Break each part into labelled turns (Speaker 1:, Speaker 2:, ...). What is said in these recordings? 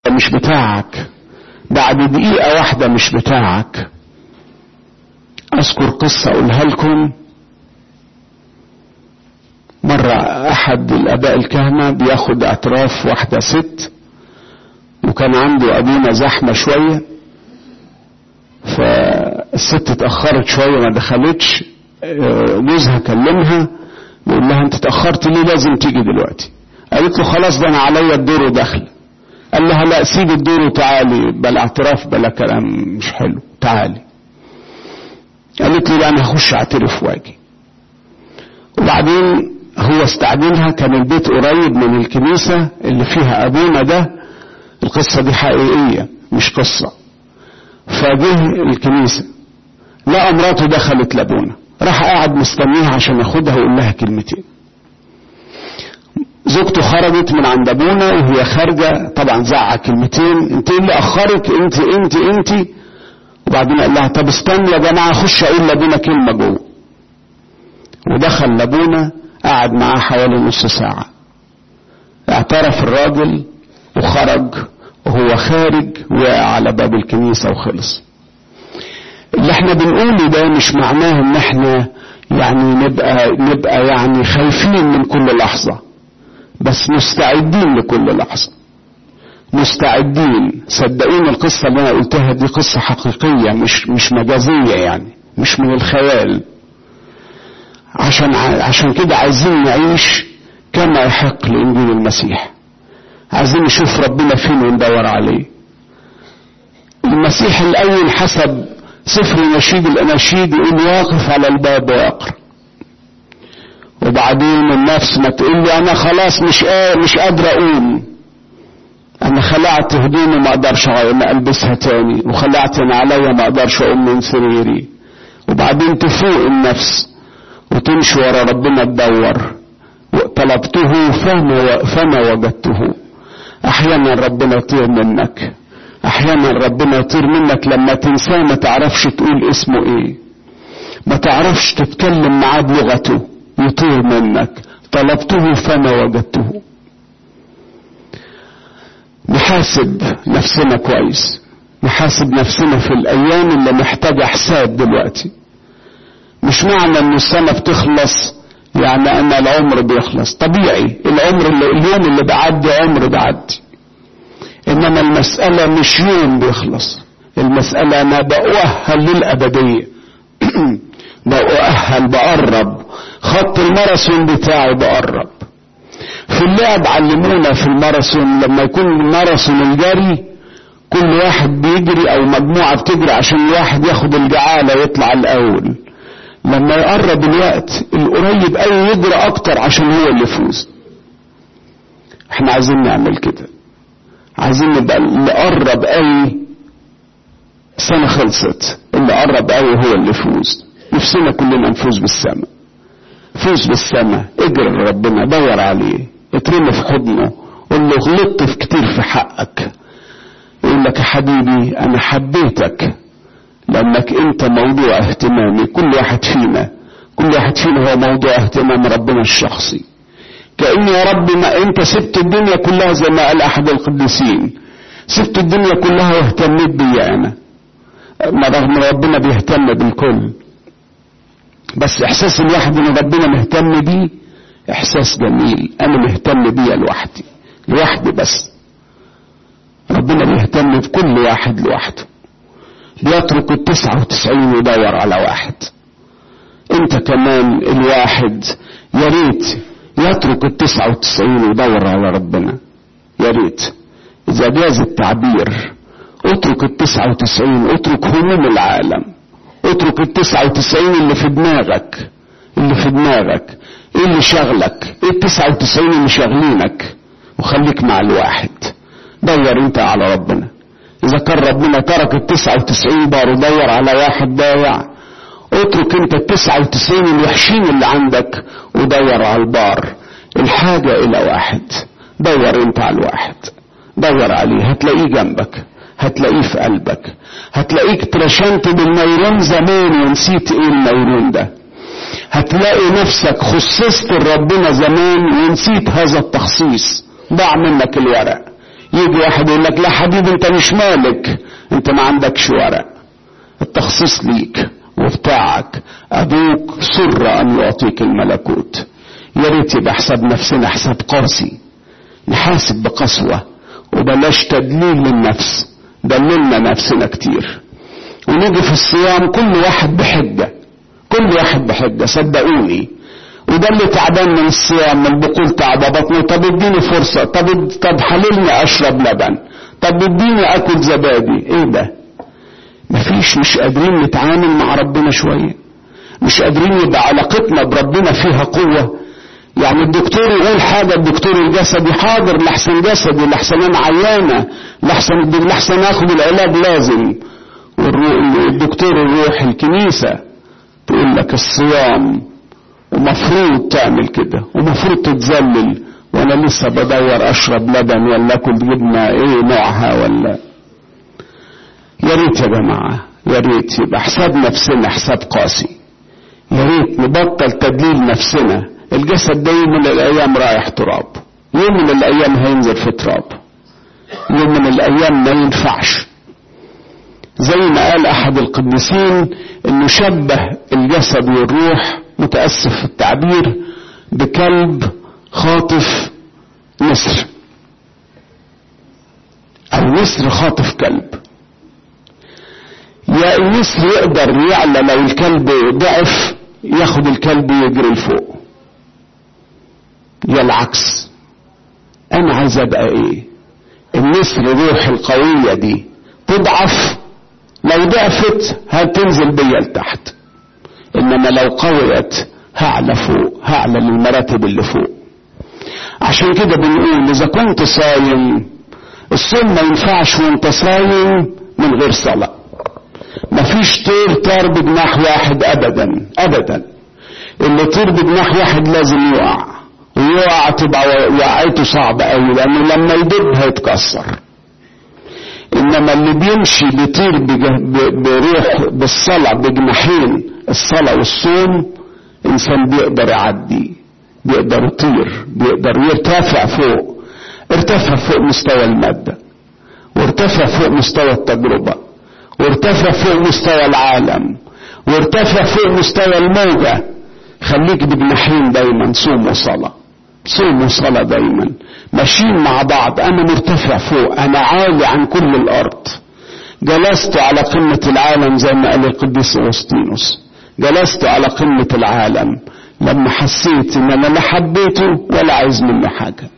Speaker 1: مش بتاعك بعد دقيقة واحدة مش بتاعك أذكر قصة أقولها لكم مرة أحد الآباء الكهنة بياخد اعتراف واحدة ست وكان عنده أبونا زحمة شوية فالست اتأخرت شوية ما دخلتش جوزها كلمها يقول لها انت اتأخرت ليه لازم تيجي دلوقتي قالت له خلاص ده انا عليا الدور وداخله قال لها لا سيب الدور وتعالي بلا اعتراف بلا كلام مش حلو تعالي قالت له لا انا هخش اعترف واجي وبعدين هو استعجلها كان البيت قريب من الكنيسة اللي فيها ابونا ده القصة دي حقيقية مش قصة فجه الكنيسة لقى مراته دخلت لابونا راح قاعد مستنيها عشان ياخدها ويقول لها كلمتين زوجته خرجت من عند ابونا وهي خارجه طبعا زعق كلمتين انت اللي اخرك انت انت انت وبعدين قال لها طب استني يا جماعه اخش اقول لابونا كلمه جوه ودخل لابونا قعد معاه حوالي نص ساعه اعترف الراجل وخرج وهو خارج وقع على باب الكنيسه وخلص اللي احنا بنقوله ده مش معناه ان احنا يعني نبقى نبقى يعني خايفين من كل لحظه بس مستعدين لكل لحظة مستعدين صدقوني القصة اللي أنا قلتها دي قصة حقيقية مش مش مجازية يعني مش من الخيال عشان عشان كده عايزين نعيش كما يحق لإنجيل المسيح عايزين نشوف ربنا فين وندور عليه المسيح الأول حسب سفر نشيد الأناشيد يقول واقف على الباب ويقرأ وبعدين النفس ما تقول لي انا خلاص مش قادر مش قادر اقوم انا خلعت هدومي ما اقدرش البسها تاني وخلعت انا عليا ما اقدرش اقوم من سريري وبعدين تفوق النفس وتمشي ورا ربنا تدور طلبته فما فما وجدته احيانا ربنا يطير منك احيانا ربنا يطير منك لما تنساه ما تعرفش تقول اسمه ايه ما تعرفش تتكلم معاه بلغته يطير منك طلبته فما وجدته نحاسب نفسنا كويس نحاسب نفسنا في الايام اللي محتاجه حساب دلوقتي مش معنى ان السنه بتخلص يعني ان العمر بيخلص طبيعي العمر اللي اليوم اللي بعدي عمر بعدي انما المساله مش يوم بيخلص المساله انا بأؤهل للابديه بأؤهل بقرب خط الماراثون بتاعي بقرب في اللعب علمونا في الماراثون لما يكون الماراثون الجري كل واحد بيجري او مجموعة بتجري عشان الواحد ياخد الجعالة يطلع الاول لما يقرب الوقت القريب قوي يجري اكتر عشان هو اللي يفوز احنا عايزين نعمل كده عايزين نبقى اللي قرب قوي السنة خلصت اللي قرب قوي هو اللي يفوز نفسنا كلنا نفوز بالسماء فوز بالسماء اجري لربنا دور عليه اترمي في حضنه قول له غلطت في كتير في حقك يقول لك يا حبيبي انا حبيتك لانك انت موضوع اهتمامي كل واحد فينا كل واحد فينا هو موضوع اهتمام ربنا الشخصي كأن يا رب ما انت سبت الدنيا كلها زي ما قال احد القديسين سبت الدنيا كلها واهتميت بيا انا رغم ربنا بيهتم بالكل بس احساس الواحد ان ربنا مهتم بيه احساس جميل انا مهتم بيه لوحدي لوحدي بس ربنا بيهتم بكل واحد لوحده بيترك التسعة وتسعين ويدور على واحد انت كمان الواحد يا ريت يترك التسعة وتسعين ويدور على ربنا يا ريت اذا جاز التعبير اترك التسعة وتسعين اترك هموم العالم اترك التسعة وتسعين اللي في دماغك اللي في دماغك ايه اللي شغلك ايه التسعة وتسعين اللي شاغلينك وخليك مع الواحد دور انت على ربنا اذا كان ربنا ترك التسعة وتسعين دار دور على واحد ضايع اترك انت التسعة وتسعين الوحشين اللي عندك ودور على البار الحاجة الى واحد دور انت على الواحد دور عليه هتلاقيه جنبك هتلاقيه في قلبك هتلاقيك ترشنت بالنيرون زمان ونسيت ايه النيرون ده هتلاقي نفسك خصصت لربنا زمان ونسيت هذا التخصيص ضاع منك الورق يجي واحد يقول لك لا حبيبي انت مش مالك انت ما عندكش ورق التخصيص ليك وبتاعك ابوك سر ان يعطيك الملكوت يا ريت يبقى حساب نفسنا حساب قاسي نحاسب بقسوة وبلاش تدليل للنفس دللنا نفسنا كتير ونيجي في الصيام كل واحد بحجة كل واحد بحجة صدقوني وده اللي تعبان من الصيام من بقول تعب بطني طب اديني فرصة طب طب حللني اشرب لبن طب اديني اكل زبادي ايه ده مفيش مش قادرين نتعامل مع ربنا شوية مش قادرين يبقى علاقتنا بربنا فيها قوة يعني الدكتور يقول حاجة الدكتور الجسدي حاضر لحسن جسدي لحسن انا عيانة لحسن لحسن اخد العلاج لازم والدكتور الروح الكنيسة تقول لك الصيام ومفروض تعمل كده ومفروض تتذلل وانا لسه بدور اشرب لبن ولا اكل جبنه ايه نوعها ولا يا ريت يا جماعه يا ريت يبقى حساب نفسنا حساب قاسي يا ريت نبطل تدليل نفسنا الجسد ده يوم من الايام رايح تراب يوم من الايام هينزل في تراب يوم من الايام ما ينفعش زي ما قال احد القديسين انه شبه الجسد والروح متاسف في التعبير بكلب خاطف نسر او نسر خاطف كلب يا النسر يقدر يعلى لو الكلب ضعف ياخد الكلب ويجري لفوق يا العكس انا عايز ابقى ايه النسر روح القوية دي تضعف لو ضعفت هتنزل بيا لتحت انما لو قويت هعلى فوق هعلى للمراتب اللي فوق عشان كده بنقول اذا كنت صايم الصوم ما ينفعش وانت صايم من غير صلاة مفيش طير طار بجناح واحد ابدا ابدا اللي طير بجناح واحد لازم يقع ويقع تبقى وقعته صعبة قوي لانه لما يدب هيتكسر انما اللي بيمشي بيطير بروح بالصلاة بجناحين الصلاة والصوم انسان بيقدر يعدي بيقدر يطير بيقدر يرتفع فوق ارتفع فوق مستوى المادة وارتفع فوق مستوى التجربة وارتفع فوق مستوى العالم وارتفع فوق مستوى الموجة خليك بجناحين دايما صوم وصلاة صوم وصلاة دايما ماشيين مع بعض انا مرتفع فوق انا عالي عن كل الارض جلست على قمة العالم زي ما قال القديس اغسطينوس جلست على قمة العالم لما حسيت ان انا لا حبيته ولا عايز منه حاجة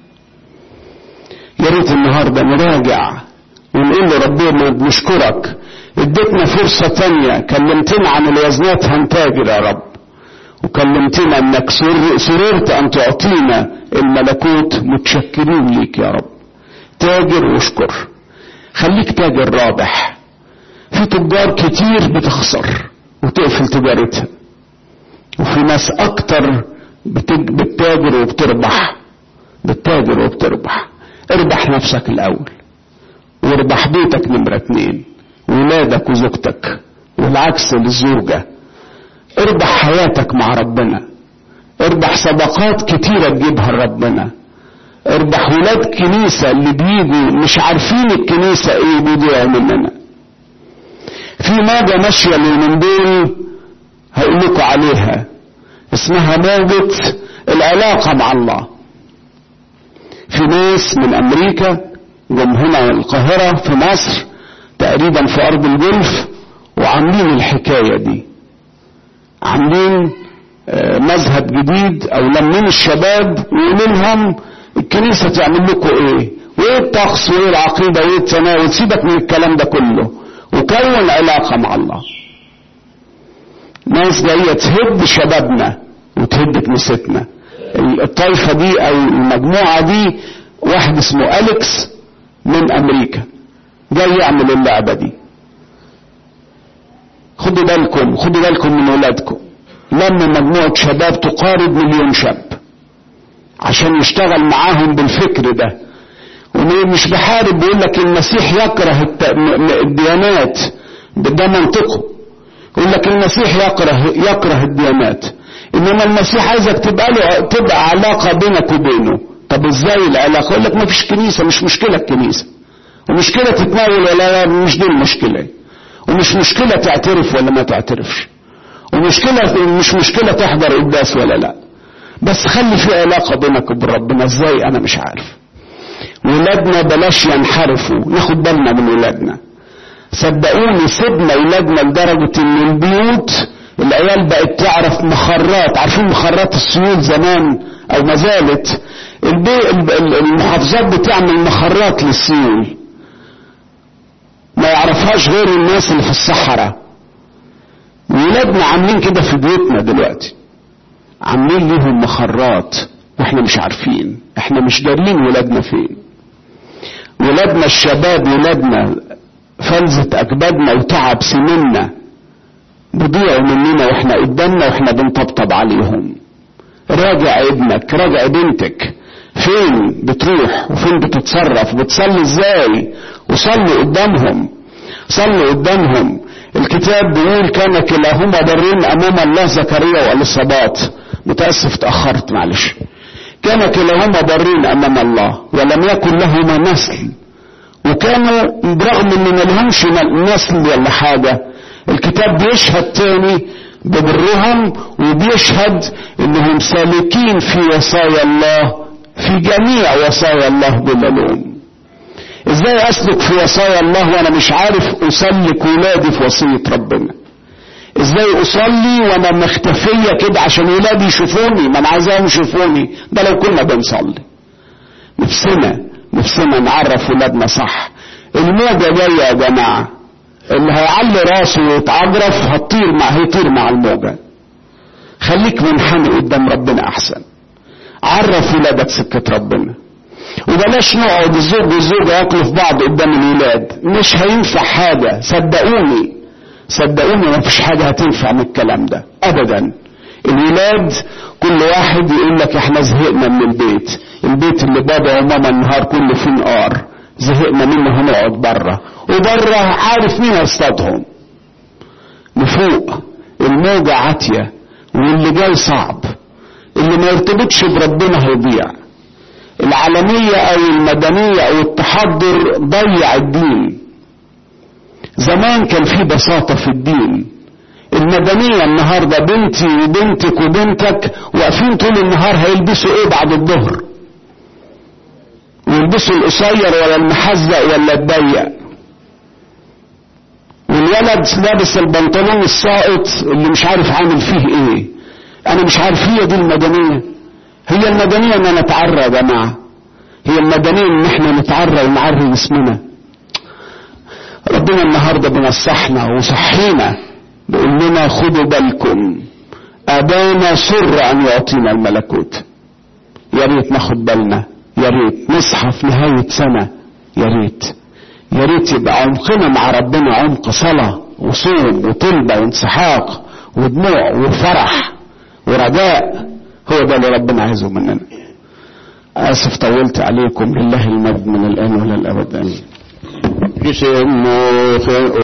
Speaker 1: يا ريت النهاردة نراجع ونقول لربنا بنشكرك اديتنا فرصة تانية كلمتنا عن الوزنات هنتاجر يا رب وكلمتنا انك سررت ان تعطينا الملكوت متشكرين ليك يا رب تاجر واشكر خليك تاجر رابح في تجار كتير بتخسر وتقفل تجارتها وفي ناس اكتر بتتاجر وبتربح بتتاجر وبتربح اربح نفسك الاول واربح بيتك نمرة اتنين ولادك وزوجتك والعكس للزوجة اربح حياتك مع ربنا اربح صدقات كتيرة تجيبها لربنا اربح ولاد كنيسة اللي بيجوا مش عارفين الكنيسة ايه بيضيعوا مننا في موجة ماشية اليومين دول هقول لكم عليها اسمها موجة العلاقة مع الله في ناس من امريكا جم هنا القاهرة في مصر تقريبا في ارض الجلف وعاملين الحكاية دي عاملين مذهب جديد او لمين الشباب ويقولوا لهم الكنيسة تعمل لكم ايه وايه الطقس وايه العقيدة وايه التناول سيبك من الكلام ده كله وكون علاقة مع الله ناس جاية تهد شبابنا وتهد كنيستنا الطائفة دي او المجموعة دي واحد اسمه أليكس من امريكا جاي يعمل اللعبة دي خدوا بالكم خدوا بالكم من ولادكم لما مجموعة شباب تقارب مليون شاب عشان يشتغل معاهم بالفكر ده ومش بحارب بيقول لك المسيح يكره الديانات ده منطقه يقول لك المسيح يكره يكره الديانات انما المسيح عايزك تبقى له تبقى علاقه بينك وبينه طب ازاي العلاقه يقول لك ما فيش كنيسه مش مشكله الكنيسه ومشكله تتناول ولا لا مش دي المشكله ومش مشكله تعترف ولا ما تعترفش ومشكله مش مشكله تحضر قداس ولا لا بس خلي في علاقه بينك وبين ربنا ازاي انا مش عارف ولادنا بلاش ينحرفوا ناخد بالنا من ولادنا صدقوني سيبنا ولادنا لدرجه ان البيوت العيال بقت تعرف مخرات عارفين مخرات السيول زمان او ما زالت المحافظات بتعمل مخرات للسيول ما يعرفهاش غير الناس اللي في الصحراء ولادنا عاملين كده في بيوتنا دلوقتي عاملين ليهم مخرات واحنا مش عارفين احنا مش دارين ولادنا فين ولادنا الشباب ولادنا فلذة اكبادنا وتعب سننا بيضيعوا مننا واحنا قدامنا واحنا بنطبطب عليهم راجع ابنك راجع بنتك فين بتروح وفين بتتصرف بتصلي ازاي وصلي قدامهم صلي قدامهم الكتاب بيقول كان كلاهما برين امام الله زكريا واليصابات متاسف تاخرت معلش كان كلاهما برين امام الله ولم يكن لهما نسل وكانوا برغم ان ما لهمش نسل ولا حاجه الكتاب بيشهد تاني ببرهم وبيشهد انهم سالكين في وصايا الله في جميع وصايا الله بلا لوم ازاي اسلك في وصايا الله وانا مش عارف اسلك ولادي في وصية ربنا ازاي اصلي وانا مختفية كده عشان ولادي يشوفوني ما انا عايزاهم يشوفوني ده لو كنا بنصلي نفسنا نفسنا نعرف ولادنا صح الموجة جاية يا جماعة اللي هيعلي راسه ويتعجرف هتطير مع هيطير مع الموجة خليك منحني قدام ربنا احسن عرف ولادك سكة ربنا وبلاش نقعد الزوج والزوجة ياكلوا في بعض قدام الولاد مش هينفع حاجة صدقوني صدقوني ما فيش حاجة هتنفع من الكلام ده ابدا الولاد كل واحد يقول لك احنا زهقنا من البيت البيت اللي بابا وماما النهار كله فيه نقار زهقنا منه هنقعد بره وبره عارف مين هيصطادهم لفوق الموجة عاتية واللي جاي صعب اللي ما يرتبطش بربنا هيضيع العالمية او المدنية او التحضر ضيع الدين زمان كان في بساطة في الدين المدنية النهاردة بنتي وبنتك وبنتك واقفين طول النهار هيلبسوا ايه بعد الظهر ويلبسوا القصير ولا المحزق ولا الضيق والولد لابس البنطلون الساقط اللي مش عارف عامل فيه ايه انا مش عارف هي دي المدنية هي المدنية ان نتعرى يا جماعة هي المدنية ان احنا نتعرى ونعري جسمنا ربنا النهاردة بنصحنا وصحينا بيقول لنا خدوا بالكم ابانا سر ان يعطينا الملكوت يا ريت ناخد بالنا يا ريت نصحى في نهاية سنة يا ريت يا ريت يبقى عمقنا مع ربنا عمق صلاة وصوم وطلبة وانسحاق ودموع وفرح ورجاء هو ده اللي ربنا عايزه مننا اسف طولت عليكم لله المجد من الان والى الابد امين